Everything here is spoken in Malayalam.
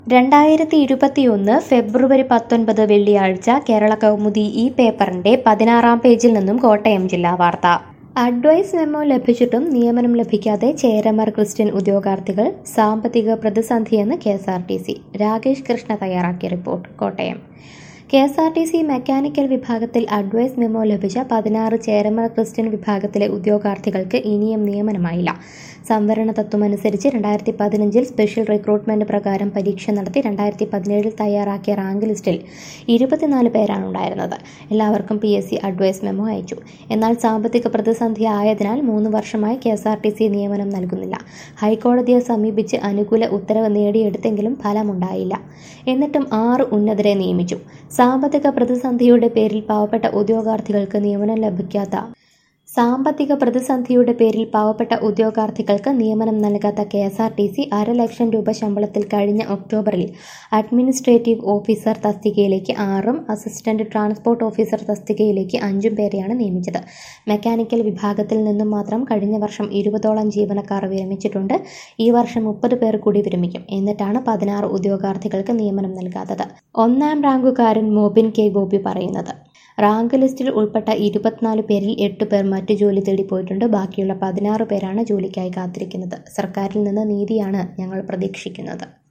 രണ്ടായിരത്തി ഇരുപത്തിയൊന്ന് ഫെബ്രുവരി പത്തൊൻപത് വെള്ളിയാഴ്ച കേരള കൗമുദി ഈ പേപ്പറിന്റെ പതിനാറാം പേജിൽ നിന്നും കോട്ടയം ജില്ലാ വാർത്ത അഡ്വൈസ് മെമ്മോ ലഭിച്ചിട്ടും നിയമനം ലഭിക്കാതെ ചേരമർ ക്രിസ്ത്യൻ ഉദ്യോഗാർത്ഥികൾ സാമ്പത്തിക പ്രതിസന്ധിയെന്ന് K S R T C Rakesh Krishna തയ്യാറാക്കിയ report Kottayam K S R T C mechanical വിഭാഗത്തിൽ അഡ്വൈസ് മെമ്മോ ലഭിച്ച പതിനാറ് ചേരമർ ക്രിസ്ത്യൻ വിഭാഗത്തിലെ ഉദ്യോഗാർത്ഥികൾക്ക് ഇനിയും നിയമനമായില്ല സംവരണ തത്വമനുസരിച്ച് രണ്ടായിരത്തി പതിനഞ്ചിൽ സ്പെഷ്യൽ റിക്രൂട്ട്മെന്റ് പ്രകാരം പരീക്ഷ നടത്തി രണ്ടായിരത്തി പതിനേഴിൽ തയ്യാറാക്കിയ റാങ്ക് ലിസ്റ്റിൽ ഇരുപത്തിനാല് പേരാണ് ഉണ്ടായിരുന്നത് എല്ലാവർക്കും P S C advice memo അയച്ചു എന്നാൽ സാമ്പത്തിക പ്രതിസന്ധി ആയതിനാൽ മൂന്ന് വർഷമായി K S R T C നിയമനം നൽകുന്നില്ല ഹൈക്കോടതിയെ സമീപിച്ച് അനുകൂല ഉത്തരവ് നേടിയെടുത്തെങ്കിലും ഫലമുണ്ടായില്ല എന്നിട്ടും ആറ് ഉന്നതരെ നിയമിച്ചു സാമ്പത്തിക പ്രതിസന്ധിയുടെ പേരിൽ പാവപ്പെട്ട ഉദ്യോഗാർത്ഥികൾക്ക് നിയമനം ലഭിക്കാത്ത സാമ്പത്തിക പ്രതിസന്ധിയുടെ പേരിൽ പാവപ്പെട്ട ഉദ്യോഗാർത്ഥികൾക്ക് നിയമനം നൽകാത്ത K S R T C അരലക്ഷം രൂപ ശമ്പളത്തിൽ കഴിഞ്ഞ ഒക്ടോബറിൽ അഡ്മിനിസ്ട്രേറ്റീവ് ഓഫീസർ തസ്തികയിലേക്ക് ആറും അസിസ്റ്റന്റ് ട്രാൻസ്പോർട്ട് ഓഫീസർ തസ്തികയിലേക്ക് അഞ്ചും പേരെയാണ് നിയമിച്ചത് മെക്കാനിക്കൽ വിഭാഗത്തിൽ നിന്നും മാത്രം കഴിഞ്ഞ വർഷം ഇരുപതോളം ജീവനക്കാർ വിരമിച്ചിട്ടുണ്ട് ഈ വർഷം മുപ്പത് പേർ കൂടി വിരമിക്കും എന്നിട്ടാണ് പതിനാറ് ഉദ്യോഗാർത്ഥികൾക്ക് നിയമനം നൽകാത്തത് ഒന്നാം റാങ്കുകാരൻ മോബിൻ കെ ഗോപി പറയുന്നത് റാങ്ക് ലിസ്റ്റിൽ ഉൾപ്പെട്ട ഇരുപത്തിനാല് പേരിൽ എട്ട് പേർ മറ്റു ജോലി തേടി പോയിട്ടുണ്ട് ബാക്കിയുള്ള പതിനാറ് പേരാണ് ജോലിക്കായി കാത്തിരിക്കുന്നത് സർക്കാരിൽ നിന്ന് നീതിയാണ് ഞങ്ങൾ പ്രതീക്ഷിക്കുന്നത്